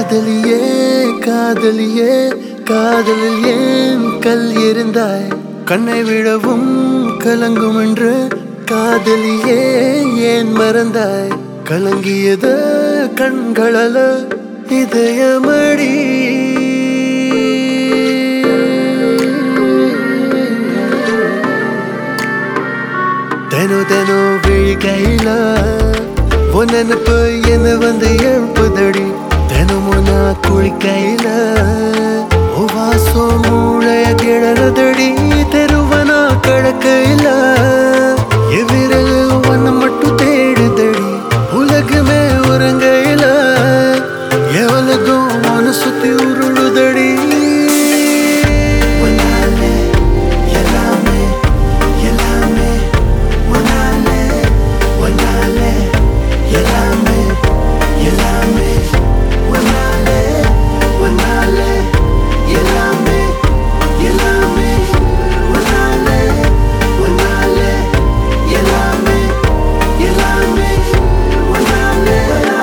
காதலியே காதலியே காதலில் ஏன் கல் எறிந்தாய் கண்ணை விடவும் கலங்கும் என்று காதலியே ஏன் மறந்தாய் கலங்கியது கண்களல இதயமடி தெனு தெனு விழிக்கையில உன் நினப்பு என்ன வந்து எழுப்புதடி தினமும் நான் குளிக்கையில ஓ வாசம் மூளைய கிழறதடி தெருவனா கடக்கையில எவ்விரல் ஒன்னு மட்டும் தேடுதடி உலகமே உறங்கையில எவ்வளதும் மனு சுத்தி உருளுதடி உன்னாலே எல்லாமே எல்லாமே உன்னாலே உன்னாலே எல்லாமே எல்லாமே உன்னாலே உன்னாலே எல்லாமே எல்லாமே உன்னாலே உன்னாலே எல்லாமே எல்லாமே உன்னாலே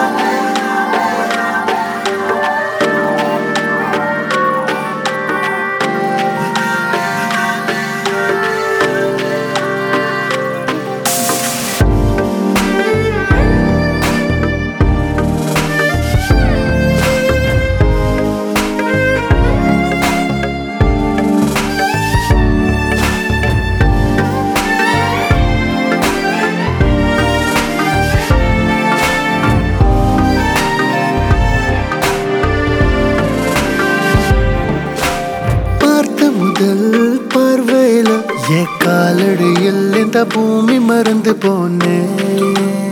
பார்த்த முதல் பார்வையில என் காலடியில் இந்த பூமி மறந்து போனேன்